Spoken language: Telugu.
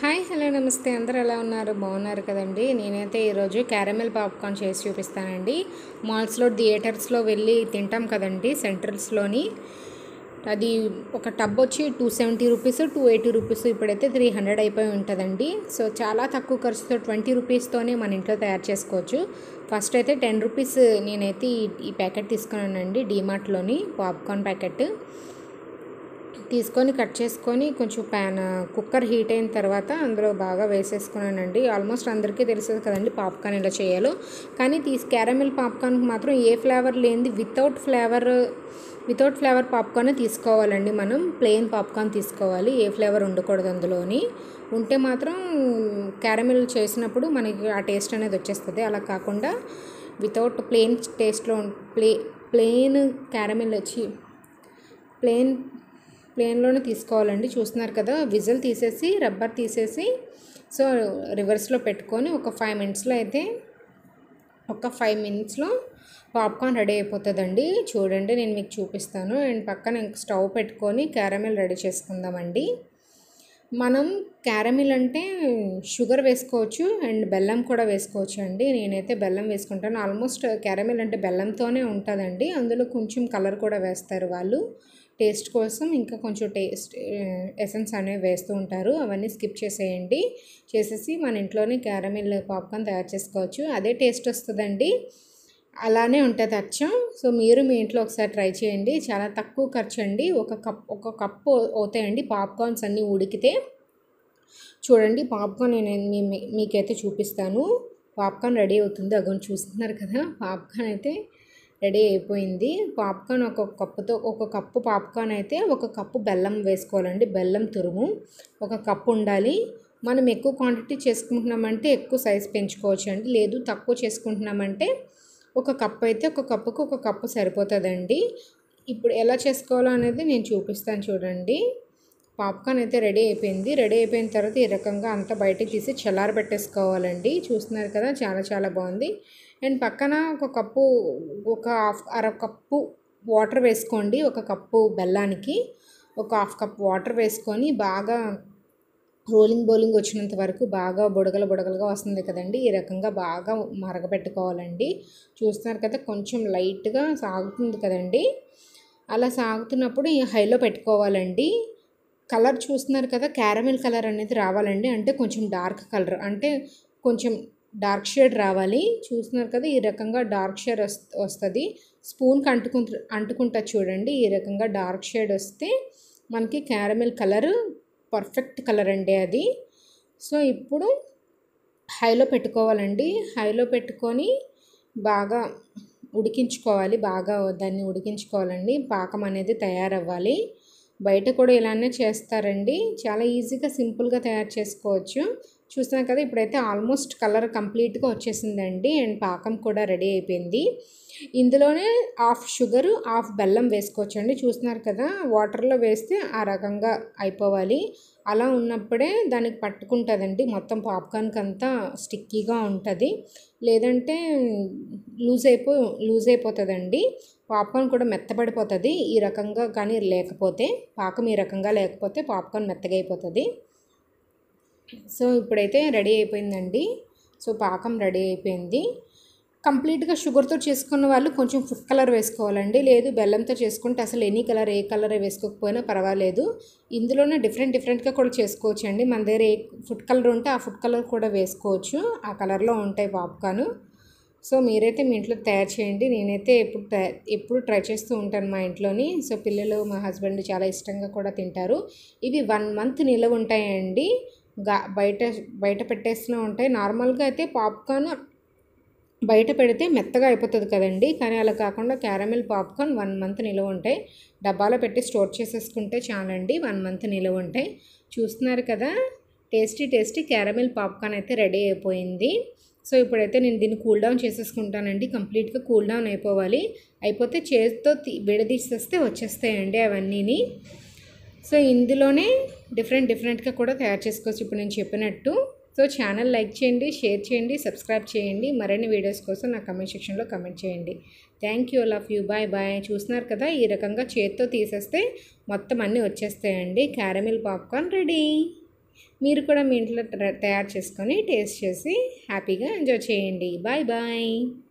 హాయ్ హలో నమస్తే అందరూ ఎలా ఉన్నారు బాగున్నారు కదండి నేనైతే ఈరోజు క్యారమెల్ పాప్కార్న్ చేసి చూపిస్తానండి మాల్స్లో థియేటర్స్లో వెళ్ళి తింటాం కదండి సెంటర్స్లోని అది ఒక టబ్ వచ్చి two seventy rupees two eighty rupees ఇప్పుడైతే త్రీ హండ్రెడ్ అయిపోయి ఉంటుందండి సో చాలా తక్కువ ఖర్చుతో ట్వంటీ రూపీస్తోనే మన ఇంట్లో తయారు చేసుకోవచ్చు ఫస్ట్ అయితే టెన్ రూపీస్ నేనైతే ఈ ఈ ప్యాకెట్ తీసుకున్నానండి డీమార్ట్లోని పాప్కార్న్ ప్యాకెట్ తీసుకొని కట్ చేసుకొని కొంచెం ప్యాన్ కుక్కర్ హీట్ అయిన తర్వాత అందులో బాగా వేసేసుకున్నానండి ఆల్మోస్ట్ అందరికీ తెలుస్తుంది కదండి పాప్కార్న్ ఎలా చేయాలో కానీ తీసి క్యారమెల్ పాప్కార్న్కి మాత్రం ఏ ఫ్లేవర్ లేనిది without flavour without flavour popcorn తీసుకోవాలండి మనం ప్లెయిన్ పాప్కార్న్ తీసుకోవాలి ఏ ఫ్లేవర్ ఉండకూడదు అందులోని ఉంటే మాత్రం క్యారమెల్ చేసినప్పుడు మనకి ఆ టేస్ట్ అనేది వచ్చేస్తుంది అలా కాకుండా వితౌట్ ప్లెయిన్ టేస్ట్లో ప్లే ప్లెయిన్ క్యారమెల్ వచ్చి ప్లెయిన్ ప్లేన్లోనే తీసుకోవాలండి చూస్తున్నారు కదా విజిల్ తీసేసి రబ్బర్ తీసేసి సో రివర్స్లో పెట్టుకొని ఒక ఫైవ్ మినిట్స్లో అయితే ఒక ఫైవ్ మినిట్స్లో పాప్కార్న్ రెడీ అయిపోతుందండి చూడండి నేను మీకు చూపిస్తాను అండ్ పక్కన స్టవ్ పెట్టుకొని క్యారమెల్ రెడీ చేసుకుందామండి మనం క్యారమిల్ అంటే షుగర్ వేసుకోవచ్చు అండ్ బెల్లం కూడా వేసుకోవచ్చు అండి నేనైతే బెల్లం వేసుకుంటాను ఆల్మోస్ట్ క్యారమిల్ అంటే బెల్లంతోనే ఉంటుందండి అందులో కొంచెం కలర్ కూడా వేస్తారు వాళ్ళు టేస్ట్ కోసం ఇంకా కొంచెం టేస్ట్ ఎసెన్స్ అనేవి వేస్తూ ఉంటారు అవన్నీ స్కిప్ చేసేయండి చేసేసి మన ఇంట్లోనే క్యారమిల్ పాప్కార్న్ తయారు చేసుకోవచ్చు అదే టేస్ట్ వస్తుందండి అలానే ఉంటుంది అచ్చం సో మీరు మీ ఇంట్లో ఒకసారి ట్రై చేయండి చాలా తక్కువ ఖర్చు అండి ఒక కప్ ఒక కప్పు అవుతాయండి పాప్కార్న్స్ అన్నీ ఉడికితే చూడండి పాప్కార్న్ నేను మీ మీ- మీకైతే చూపిస్తాను పాప్కార్న్ రెడీ అవుతుంది అగోని చూస్తున్నారు కదా పాప్కార్న్ అయితే రెడీ అయిపోయింది పాప్కార్న్ ఒక కప్పుతో ఒక కప్పు పాప్కార్న్ అయితే ఒక కప్పు బెల్లం వేసుకోవాలండి బెల్లం తురుము ఒక కప్పు ఉండాలి మనం ఎక్కువ క్వాంటిటీ చేసుకుంటున్నామంటే ఎక్కువ సైజ్ పెంచుకోవచ్చు అండి లేదు తక్కువ చేసుకుంటున్నామంటే ఒక కప్పు అయితే ఒక కప్పుకు ఒక కప్పు సరిపోతుందండి ఇప్పుడు ఎలా చేసుకోవాలో అనేది నేను చూపిస్తాను చూడండి పాప్కార్న్ అయితే రెడీ అయిపోయింది రెడీ అయిపోయిన తర్వాత ఈ రకంగా అంతా బయటకు తీసి చల్లారబెట్టేసుకోవాలండి చూస్తున్నారు కదా చాలా చాలా బాగుంది అండ్ పక్కన ఒక కప్పు ఒక హాఫ్ అర కప్పు వాటర్ వేసుకోండి ఒక కప్పు బెల్లానికి ఒక హాఫ్ కప్ వాటర్ వేసుకొని బాగా రోలింగ్ బౌలింగ్ వచ్చినంత వరకు బాగా బుడగలు బుడగలుగా వస్తుంది కదండి ఈ రకంగా బాగా మరగపెట్టుకోవాలండి చూస్తున్నారు కదా కొంచెం లైట్గా సాగుతుంది కదండి అలా సాగుతున్నప్పుడు ఈ హైలో పెట్టుకోవాలండి కలర్ చూస్తున్నారు కదా క్యారమెల్ కలర్ అనేది రావాలండి అంటే కొంచెం డార్క్ కలర్ అంటే కొంచెం డార్క్ షేడ్ రావాలి చూస్తున్నారు కదా ఈ రకంగా డార్క్ షేడ్ వస్తుంది స్పూన్కి అంటుకు అంటుకుంటా చూడండి ఈ రకంగా డార్క్ షేడ్ వస్తే మనకి క్యారమెల్ కలర్ పర్ఫెక్ట్ కలర్ అండి అది సో ఇప్పుడు హైలో పెట్టుకోవాలండి హైలో పెట్టుకొని బాగా ఉడికించుకోవాలి బాగా దాన్ని ఉడికించుకోవాలండి పాకం అనేది తయారవ్వాలి బయట కూడా ఇలానే చేస్తారండి చాలా ఈజీగా సింపుల్గా తయారు చేసుకోవచ్చు చూస్తున్నాం కదా ఇప్పుడైతే ఆల్మోస్ట్ కలర్ కంప్లీట్గా వచ్చేసిందండి అండ్ పాకం కూడా రెడీ అయిపోయింది ఇందులోనే హాఫ్ షుగర్ హాఫ్ బెల్లం వేసుకోవచ్చు అండి చూస్తున్నారు కదా వాటర్లో వేస్తే ఆ రకంగా అయిపోవాలి అలా ఉన్నప్పుడే దానికి పట్టుకుంటుందండి మొత్తం పాప్కార్న్కి అంతా స్టిక్కీగా ఉంటుంది లేదంటే లూజ్ అయిపో లూజ్ అయిపోతుందండి పాప్కార్న్ కూడా మెత్తబడిపోతుంది ఈ రకంగా కానీ లేకపోతే పాకం ఈ రకంగా లేకపోతే పాప్కార్న్ మెత్తగా అయిపోతుంది సో ఇప్పుడైతే రెడీ అయిపోయిందండి సో పాకం రెడీ అయిపోయింది కంప్లీట్గా షుగర్తో చేసుకున్న వాళ్ళు కొంచెం ఫుడ్ కలర్ వేసుకోవాలండి లేదు బెల్లంతో చేసుకుంటే అసలు ఎనీ కలర్ ఏ కలర్ వేసుకోకపోయినా పర్వాలేదు ఇందులోనే డిఫరెంట్ డిఫరెంట్గా కూడా చేసుకోవచ్చు అండి మన దగ్గర ఏ ఫుడ్ కలర్ ఉంటే ఆ ఫుడ్ కలర్ కూడా వేసుకోవచ్చు ఆ కలర్లో ఉంటాయి పాప్కార్న్ సో మీరైతే మీ ఇంట్లో తయారు చేయండి నేనైతే ఎప్పుడు తయా- ఎప్పుడు ట్రై చేస్తూ ఉంటాను మా ఇంట్లోని సో పిల్లలు మా హస్బెండ్ చాలా ఇష్టంగా కూడా తింటారు ఇవి వన్ మంత్ నిల్వ ఉంటాయండి గా బయట బయట పెట్టేస్తూనే ఉంటాయి నార్మల్గా అయితే పాప్కార్న్ బయట పెడితే మెత్తగా అయిపోతుంది కదండి కానీ అలా కాకుండా క్యారమెల్ పాప్కార్న్ వన్ మంత్ నిల్వ ఉంటాయి డబ్బాలో పెట్టి స్టోర్ చేసేసుకుంటే చాలండి వన్ మంత్ నిల్వ ఉంటాయి చూస్తున్నారు కదా టేస్టీ టేస్టీ క్యారమెల్ పాప్కార్న్ అయితే రెడీ అయిపోయింది సో ఇప్పుడైతే నేను దీన్ని కూల్ డౌన్ చేసేసుకుంటానండి కంప్లీట్గా కూల్ డౌన్ అయిపోవాలి అయిపోతే చేతితో తీ- విడదీసేస్తే వచ్చేస్తాయండి అవన్నీని సో ఇందులోనే డిఫరెంట్ డిఫరెంట్గా కూడా తయారు చేసుకోవచ్చు ఇప్పుడు నేను చెప్పినట్టు సో ఛానల్ లైక్ చేయండి షేర్ చేయండి సబ్స్క్రైబ్ చేయండి మరిన్ని వీడియోస్ కోసం నా కమెంట్ సెక్షన్లో కమెంట్ చేయండి thank you love you bye bye చూస్తున్నారు కదా ఈ రకంగా చేత్తో తీసేస్తే మొత్తం అన్నీ వచ్చేస్తాయండి క్యారమిల్ పాప్కార్న్ రెడీ మీరు కూడా మీ ఇంట్లో ట్ర- తయారు చేసుకొని టేస్ట్ చేసి హ్యాపీగా ఎంజాయ్ చేయండి బాయ్ బాయ్